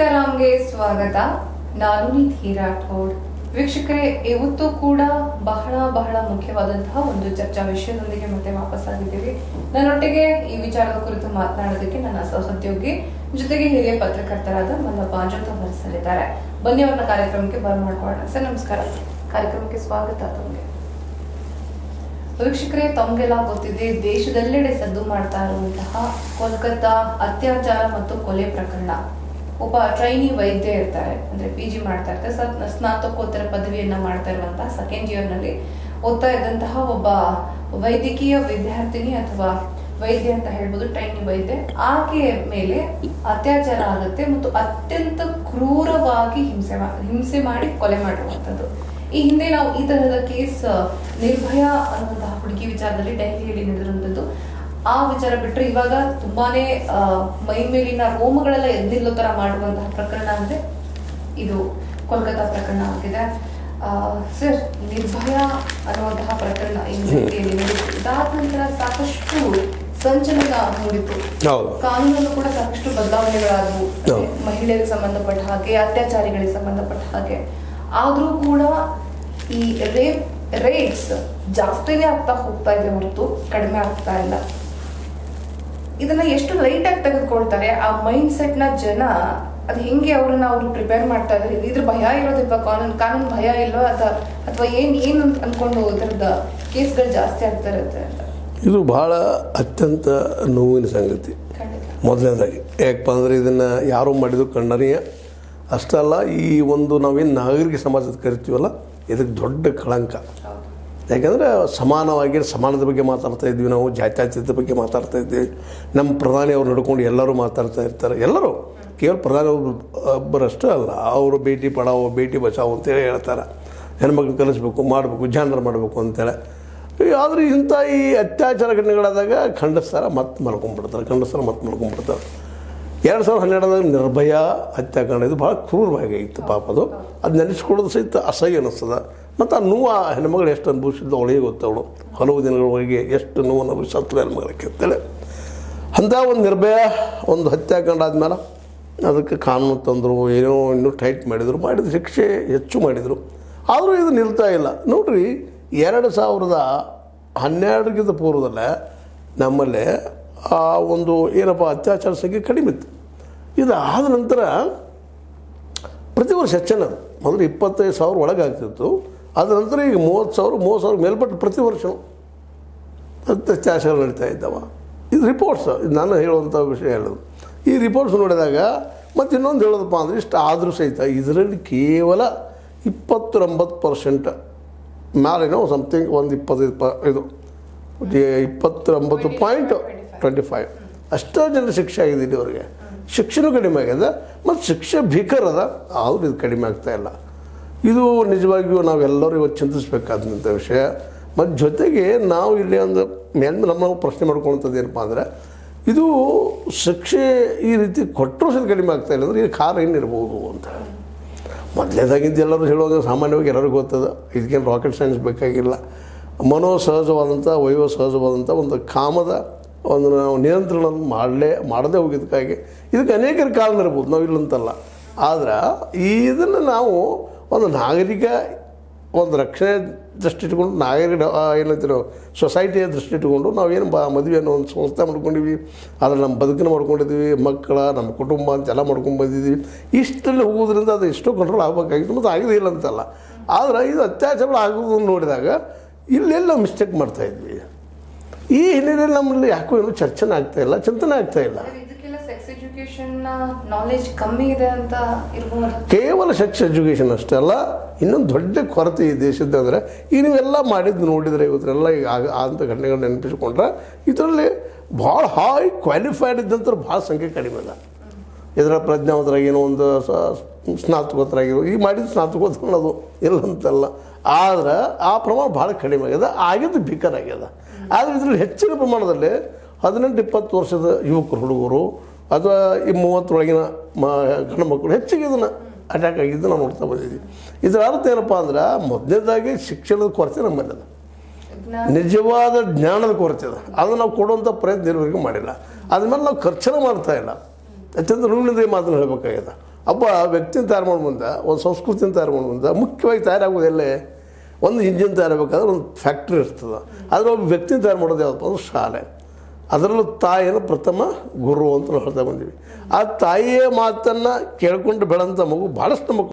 ಸೀತಾರಾಮ್ಗೆ ಸ್ವಾಗತ ನಾನು ನಿಧಿ ರಾಠೋಡ್ ವೀಕ್ಷಕರೇ ಇವತ್ತು ಕೂಡ ಬಹಳ ಬಹಳ ಮುಖ್ಯವಾದಂತಹ ಒಂದು ಚರ್ಚಾ ವಿಷಯದೊಂದಿಗೆ ಮತ್ತೆ ವಾಪಸ್ ಆಗಿದ್ದೀವಿ ನನ್ನೊಟ್ಟಿಗೆ ಈ ವಿಚಾರದ ಕುರಿತು ಮಾತನಾಡೋದಕ್ಕೆ ನನ್ನ ಸಹೋದ್ಯೋಗಿ ಜೊತೆಗೆ ಹಿರಿಯ ಪತ್ರಕರ್ತರಾದ ಮಲ್ಲಪ್ಪ ಅಜಂತ ಹೊರಸಲಿದ್ದಾರೆ ಬನ್ನಿ ಅವ್ರನ್ನ ಕಾರ್ಯಕ್ರಮಕ್ಕೆ ಬರಮಾಡ್ಕೊಳ್ಳೋಣ ಸರ್ ನಮಸ್ಕಾರ ಕಾರ್ಯಕ್ರಮಕ್ಕೆ ಸ್ವಾಗತ ತಮಗೆ ವೀಕ್ಷಕರೇ ತಮಗೆಲ್ಲ ಗೊತ್ತಿದೆ ದೇಶದೆಲ್ಲೆಡೆ ಸದ್ದು ಮಾಡ್ತಾ ಇರುವಂತಹ ಕೋಲ್ಕತ್ತಾ ಅತ್ಯಾಚಾರ ಮತ್ತು ಕೊಲೆ ಪ್ರಕರಣ ಒಬ್ಬ ಟ್ರೈನಿ ವೈದ್ಯ ಇರ್ತಾರೆ ಅಂದ್ರೆ ಪಿ ಜಿ ಮಾಡ್ತಾ ಇರ್ತಾರೆ ಸ- ಸ್ನಾತಕೋತ್ತರ ಪದವಿಯನ್ನ ಮಾಡ್ತಾ ಇರುವಂತಹ ಸೆಕೆಂಡ್ ಇಯರ್ ನಲ್ಲಿ ಓದ್ತಾ ಇದ್ದಂತಹ ಒಬ್ಬ ವೈದ್ಯಕೀಯ ವಿದ್ಯಾರ್ಥಿನಿ ಅಥವಾ ವೈದ್ಯ ಅಂತ ಹೇಳ್ಬೋದು ಟ್ರೈನಿ ವೈದ್ಯ ಆಕೆಯ ಮೇಲೆ ಅತ್ಯಾಚಾರ ಆಗುತ್ತೆ ಮತ್ತು ಅತ್ಯಂತ ಕ್ರೂರವಾಗಿ ಹಿಂಸೆ ಮಾ- ಹಿಂಸೆ ಮಾಡಿ ಕೊಲೆ ಮಾಡಿರುವಂತದ್ದು ಈ ಹಿಂದೆ ನಾವು ಈ ತರಹದ ಕೇಸ್ ನಿರ್ಭಯ ಅನ್ನುವಂತಹ ಹುಡುಗಿ ವಿಚಾರದಲ್ಲಿ ದೆಹಲಿಯಲ್ಲಿ ನಡೆದಿರುವಂತದ್ದು ಆ ವಿಚಾರ ಬಿಟ್ರೆ ಇವಾಗ ತುಂಬಾನೇ ಆ, ಮೈ ಮೇಲಿನ ರೋಮಗಳೆಲ್ಲ ಎದ್ದಿಲ್ಲೋ ತರ ಮಾಡುವಂತಹ ಪ್ರಕರಣ ಅಂದ್ರೆ ಇದು ಕೋಲ್ಕತ್ತಾ ಪ್ರಕರಣ ಆಗಿದೆ ಸರ್ ನಿರ್ಭಯ ಅನ್ನುವಂತಹ ಪ್ರಕರಣ ಈ ದೆಹಲಿಯಲ್ಲಿ ನಡೆಯಿತು ಇದಾದ ನಂತರ ಸಾಕಷ್ಟು ಸಂಚಲನ ಮೂಡಿತು ಹೌದು ಕಾನೂನಲ್ಲೂ ಕೂಡ ಸಾಕಷ್ಟು ಬದಲಾವಣೆಗಳಾದವು ಹೌದು. ಮಹಿಳೆಯರಿಗೆ ಸಂಬಂಧಪಟ್ಟ ಹಾಗೆ ಅತ್ಯಾಚಾರಿಗಳಿಗೆ ಸಂಬಂಧಪಟ್ಟ ಹಾಗೆ ಆದ್ರೂ ಕೂಡ ಈ ರೇಪ್ ರೇಟ್ಸ್ ಜಾಸ್ತಿನೇ ಆಗ್ತಾ ಹೋಗ್ತಾ ಇದೆ ಹೊರತು ಕಡಿಮೆ ಆಗ್ತಾ ಇಲ್ಲ ಇದನ್ನ ಎಷ್ಟು ಲೈಟ್ ಆಗಿ ತೆಗೆದುಕೊಳ್ತಾರೆ ಆ ಮೈಂಡ್ ಸೆಟ್ ನ ಜನ ಅದು ಹೆಂಗೆ ಅವ್ರನ್ನ ಅವ್ರು ಪ್ರಿಪೇರ್ ಮಾಡ್ತಾ ಇದಾರೆ ಇದ್ರ ಭಯ ಇರೋದಿಲ್ವಾ ಕಾನೂನು ಕಾನೂನು ಭಯ ಇಲ್ವಾ ಅಥವಾ ಅಥವಾ ಏನ್ ಏನ್ ಅನ್- ಅನ್ಕೊಂಡು ಇದರದ ಕೇಸ್ಗಳು ಜಾಸ್ತಿ ಆಗ್ತಾ ಇರುತ್ತೆ ಅಂತ ಇದು ಬಹಳ ಅತ್ಯಂತ ನೋವಿನ ಸಂಗತಿ ಖಂಡಿತ ಮೊದಲನೇದಾಗಿ ಯಾಕಪ್ಪ ಅಂದರೆ ಇದನ್ನು ಯಾರು ಮಾಡಿದ್ದು ಖಂಡನೀಯ ಅಷ್ಟಲ್ಲ ಈ ಒಂದು ನಾವೇನು ನಾಗರಿಕ ಸಮಾಜದ ಕರಿತೀವಲ್ಲ ಇದಕ್ಕೆ ದೊಡ್ಡ ಕಳಂಕ ಹೌದು ಯಾಕಂದರೆ ಸಮಾನವಾಗಿ ಸಮಾನದ ಬಗ್ಗೆ ಮಾತಾಡ್ತಾ ಇದ್ವಿ ನಾವು ಜಾತ್ಯತೀತದ ಬಗ್ಗೆ ಮಾತಾಡ್ತಾ ಇದ್ವಿ ನಮ್ಮ ಪ್ರಧಾನಿ ಅವ್ರು ನಡ್ಕೊಂಡು ಎಲ್ಲರೂ ಮಾತಾಡ್ತಾ ಇರ್ತಾರೆ ಎಲ್ಲರೂ ಕೇವಲ ಪ್ರಧಾನಿ ಒಬ್ರು ಒಬ್ಬರಷ್ಟೇ ಅಲ್ಲ ಅವರು ಬೇಟಿ ಪಡಾವೋ ಬೇಟಿ ಬಚಾವೋ ಅಂತೇಳಿ ಹೇಳ್ತಾರೆ ಹೆಣ್ಮಕ್ಳು ಕಲಿಸ್ಬೇಕು ಮಾಡಬೇಕು ಜಾನರ್ ಮಾಡಬೇಕು ಅಂತೇಳಿ ಆದರೆ ಇಂಥ ಈ ಅತ್ಯಾಚಾರ ಘಟನೆಗಳಾದಾಗ ಖಂಡಿಸ್ತಾರೆ ಮತ್ತೆ ಮಲ್ಕೊಂಡ್ಬಿಡ್ತಾರೆ ಖಂಡಿಸ್ತಾರೆ ಮತ್ತೆ ಮಲ್ಕೊಂಡ್ಬಿಡ್ತಾರೆ ಎರಡು ಸಾವಿರದ ಹನ್ನೆರಡರಾಗ ನಿರ್ಭಯ ಹತ್ಯಾಕಾಂಡ ಇದು ಭಾಳ ಕ್ರೂರವಾಗಿ ಇತ್ತು ಪಾಪ ಅದು ಅದು ನೆನೆಸ್ಕೊಳ್ಳೋದು ಸಹಿತ ಅಸಹ್ಯ ಅನ್ನಿಸ್ತದ ಮತ್ತು ಆ ನೋವು ಆ ಹೆಣ್ಮಗಳು ಎಷ್ಟು ಅನುಭವಿಸಿದ್ದು ಅವಳಿಗೆ ಗೊತ್ತವಳು ಹಲವು ದಿನಗಳವರೆಗೆ ಎಷ್ಟು ನೋವು ಅನುಭವಿಸತ್ಲು ಹೆಣ್ಮಗಳಿಗೆ ಅಂತೇಳಿ ಅಂಥ ಒಂದು ನಿರ್ಭಯ ಒಂದು ಹತ್ಯಾಕಾಂಡ ಆದ್ಮೇಲೆ ಅದಕ್ಕೆ ಕಾನೂನು ತಂದರು ಏನೋ ಇನ್ನೂ ಟೈಟ್ ಮಾಡಿದರು ಮಾಡಿದ ಶಿಕ್ಷೆ ಹೆಚ್ಚು ಮಾಡಿದರು ಆದರೂ ಇದು ನಿಲ್ತಾ ಇಲ್ಲ ನೋಡ್ರಿ ಎರಡು ಸಾವಿರದ ಹನ್ನೆರಡಕ್ಕಿಂತ ಪೂರ್ವದಲ್ಲೇ ನಮ್ಮಲ್ಲಿ ಆ ಒಂದು ಏನಪ್ಪ ಅತ್ಯಾಚಾರ ಸಂಖ್ಯೆ ಕಡಿಮೆ ಇತ್ತು ಇದು ಆದ ನಂತರ ಪ್ರತಿ ವರ್ಷ ಹೆಚ್ಚನದು ಮೊದಲು ಇಪ್ಪತ್ತೈದು ಸಾವಿರ ಒಳಗೆ ಆಗ್ತಿತ್ತು ಅದ ನಂತರ ಈಗ ಮೂವತ್ತು ಸಾವಿರ ಮೂವತ್ತು ಸಾವಿರ ಮೇಲ್ಪಟ್ಟು ಪ್ರತಿ ವರ್ಷ ಅತ್ಯಾಚಾರ ನಡೀತಾ ಇದ್ದಾವ ಇದು ರಿಪೋರ್ಟ್ಸ್ ಇದು ನಾನು ಹೇಳುವಂಥ ವಿಷಯ ಹೇಳೋದು ಈ ರಿಪೋರ್ಟ್ಸ್ ನೋಡಿದಾಗ ಮತ್ತು ಇನ್ನೊಂದು ಹೇಳೋದಪ್ಪ ಅಂದರೆ ಇಷ್ಟು ಆದರೂ ಸಹಿತ ಇದರಲ್ಲಿ ಕೇವಲ ಇಪ್ಪತ್ತೊಂಬತ್ತು ಪರ್ಸೆಂಟ್ ಮ್ಯಾಲೇನೋ ಸಮಥಿಂಗ್ ಒಂದು ಇಪ್ಪತ್ತೈದು ಪ ಇದು ಇಪ್ಪತ್ತೊಂಬತ್ತು ಪಾಯಿಂಟ್ ಟ್ವೆಂಟಿ ಫೈವ್ ಅಷ್ಟೋ ಜನ ಶಿಕ್ಷೆ ಆಗಿದೆ ಇಲ್ಲಿವರೆಗೆ ಶಿಕ್ಷಣ ಕಡಿಮೆ ಆಗಿದೆ ಮತ್ತು ಶಿಕ್ಷೆ ಭೀಕರ ಅದ ಆದರೂ ಇದು ಕಡಿಮೆ ಆಗ್ತಾ ಇಲ್ಲ ಇದು ನಿಜವಾಗಿಯೂ ನಾವೆಲ್ಲರೂ ಇವತ್ತು ಚಿಂತಿಸಬೇಕಾದಂಥ ವಿಷಯ ಮತ್ತು ಜೊತೆಗೆ ನಾವು ಇಲ್ಲಿ ಒಂದು ಮೇಲ್ಮೇಲೆ ನಮ್ಮ ನಾವು ಪ್ರಶ್ನೆ ಮಾಡ್ಕೊಳ್ಳೋಂಥದ್ದು ಏನಪ್ಪ ಅಂದರೆ ಇದು ಶಿಕ್ಷೆ ಈ ರೀತಿ ಕೊಟ್ಟರೂ ಸಹ ಕಡಿಮೆ ಆಗ್ತಾ ಇಲ್ಲ ಅಂದರೆ ಇದು ಕಾರಣ ಏನಿರ್ಬೋದು ಅಂತ ಮೊದಲೇದಾಗಿದ್ದು ಎಲ್ಲರೂ ಹೇಳುವಾಗ ಸಾಮಾನ್ಯವಾಗಿ ಎಲ್ಲರಿಗೂ ಗೊತ್ತದ ಇದಕ್ಕೇನು ರಾಕೆಟ್ ಸೈನ್ಸ್ ಬೇಕಾಗಿಲ್ಲ ಮನೋ ಸಹಜವಾದಂಥ ವಯೋ ಸಹಜವಾದಂಥ ಒಂದು ಕಾಮದ ಒಂದು ನಾವು ನಿಯಂತ್ರಣ ಮಾಡಲೇ ಮಾಡದೇ ಹೋಗಿದ್ದಕ್ಕಾಗಿ ಇದಕ್ಕೆ ಅನೇಕರ ಕಾರಣ ಇರ್ಬೋದು ನಾವು ಇಲ್ಲಂತಲ್ಲ ಆದ್ರೆ ಇದನ್ನು ನಾವು ಒಂದು ನಾಗರಿಕ ಒಂದು ರಕ್ಷಣೆ ದೃಷ್ಟಿ ಇಟ್ಕೊಂಡು ನಾಗರಿಕ ಆ, ಏನಂತೀವಿ ನಾವು ಸೊಸೈಟಿಯ ದೃಷ್ಟಿ ಇಟ್ಕೊಂಡು ನಾವೇನು ಬ ಮದುವೆ ಅನ್ನೋ ಒಂದು ಸಂಸ್ಥೆ ಮಾಡ್ಕೊಂಡಿವಿ ಆದರೆ ನಮ್ಮ ಬದುಕನ್ನು ಮಾಡ್ಕೊಂಡಿದ್ದೀವಿ ಮಕ್ಕಳ ನಮ್ಮ ಕುಟುಂಬ ಅಂತೆಲ್ಲ ಮಾಡ್ಕೊಂಡು ಬಂದಿದ್ದೀವಿ ಇಷ್ಟಲ್ಲಿ ಹೋಗೋದ್ರಿಂದ ಅದು ಎಷ್ಟೋ ಕಂಟ್ರೋಲ್ ಆಗಬೇಕಾಗಿತ್ತು ಮತ್ತು ಆಗಿದೆ ಇಲ್ಲ ಅಂತಲ್ಲ ಆದರೆ ಇದು ಅತ್ಯಾಚಾರ ಆಗೋದನ್ನು ನೋಡಿದಾಗ ಇಲ್ಲೆಲ್ಲ ಮಿಸ್ಟೇಕ್ ಮಾಡ್ತಾ ಇದ್ವಿ ಈ ಹಿನ್ನೆಲೆಯಲ್ಲಿ ನಮ್ಮಲ್ಲಿ ಯಾಕೋ ಏನೂ ಚರ್ಚೆನೇ ಆಗ್ತಾ ಇಲ್ಲ ಚಿಂತನೆ ಆಗ್ತಾ ಇಲ್ಲ ಸರ್, ಇದಕ್ಕೆಲ್ಲ ಸೆಕ್ಸ್ ಎಜುಕೇಶನ್ ನಾಲೆಜ್ ಕಮ್ಮಿ ಇದೆ ಅಂತ ಇರ್ಬೋದು ಕೇವಲ ಸೆಕ್ಸ್ ಎಜುಕೇಷನ್ ಅಷ್ಟೇ ಅಲ್ಲ ಇನ್ನೊಂದು ದೊಡ್ಡ ಕೊರತೆ ಈ ದೇಶದ ಅಂದರೆ ಈಗ ನೀವೆಲ್ಲ ಮಾಡಿದ್ದು ನೋಡಿದರೆ ಇವತ್ತೆಲ್ಲ ಈಗ ಆಗ ಆದಂಥ ಘಟನೆಗಳನ್ನ ನೆನಪಿಸ್ಕೊಂಡ್ರೆ ಇದರಲ್ಲಿ ಭಾಳ ಹೈ ಕ್ವಾಲಿಫೈಡ್ ಇದ್ದಂಥ ಭಾಳ ಸಂಖ್ಯೆ ಕಡಿಮೆ ಅದ ಇದರ ಪ್ರಜ್ಞಾವಂತರಾಗಿ ಏನೋ ಒಂದು ಸ- ಸ್ನಾತಕೋತ್ತರಾಗಿರೋ ಈ ಮಾಡಿದ ಸ್ನಾತಕೋತ್ತರ ಅನ್ನೋದು ಇಲ್ಲ ಅಂತಲ್ಲ ಆದ್ರೆ ಆ ಪ್ರಮಾಣ ಭಾಳ ಕಡಿಮೆ ಆಗ್ಯದ ಆಗಿದ್ದು ಭೀಕರ ಆಗ್ಯದ ಆದರೆ ಇದರಲ್ಲಿ ಹೆಚ್ಚಿನ ಪ್ರಮಾಣದಲ್ಲಿ ಹದಿನೆಂಟು ಇಪ್ಪತ್ತು ವರ್ಷದ ಯುವಕರು ಹುಡುಗರು ಅಥವಾ ಈ ಮೂವತ್ತರೊಳಗಿನ ಮ ಗಂಡು ಮಕ್ಕಳು ಹೆಚ್ಚಿಗೆ ಇದನ್ನು ಅಟ್ಯಾಕ್ ಆಗಿದ್ದು ನಾವು ನೋಡ್ತಾ ಬಂದಿದ್ದೀವಿ ಇದರ ಅರ್ಥ ಏನಪ್ಪ ಅಂದ್ರೆ ಮೊದಲನೇದಾಗಿ ಶಿಕ್ಷಣದ ಕೊರತೆ ನಮ್ಮಲ್ಲಿ ಅದ ಜ್ಞಾನ ನಿಜವಾದ ಜ್ಞಾನದ ಕೊರತೆ ಇದೆ ಅದು ನಾವು ಕೊಡುವಂಥ ಪ್ರಯತ್ನ ಇದುವರೆಗೂ ಮಾಡಿಲ್ಲ ಅದ್ಮೇಲೆ ನಾವು ಖರ್ಚನ ಮಾಡ್ತಾ ಇಲ್ಲ ಅತ್ಯಂತ ಋಣಿದೆ ಮಾತನ್ನು ಹೇಳಬೇಕಾಗ್ಯದ ಒಬ್ಬ ವ್ಯಕ್ತಿನ ತಯಾರು ಮಾಡೋ ಮುಂದೆ ಒಂದು ಸಂಸ್ಕೃತಿನ ತಯಾರು ಮಾಡೋ ಮುಂದೆ ಮುಖ್ಯವಾಗಿ ತಯಾರಾಗೋದೆಲ್ಲೇ ಒಂದು ಇಂಜಿನ್ ತಯಾರಾಗಬೇಕಾದ್ರೆ ಒಂದು ಫ್ಯಾಕ್ಟ್ರಿ ಇರ್ತದೆ ಆದರೆ ಒಬ್ಬ ವ್ಯಕ್ತಿನ ತಯಾರು ಮಾಡೋದು ಯಾವುದಪ್ಪ ಅಂದ್ರೆ ಶಾಲೆ ಅದರಲ್ಲೂ ತಾಯಿಯನ್ನು ಪ್ರಥಮ ಗುರು ಅಂತ ನಾವು ಹೇಳ್ತಾ ಬಂದೀವಿ ಆ ತಾಯಿಯ ಮಾತನ್ನು ಕೇಳ್ಕೊಂಡು ಬೆಳೆದಂಥ ಮಗು ಭಾಳಷ್ಟು ಮಕ್ಕಳು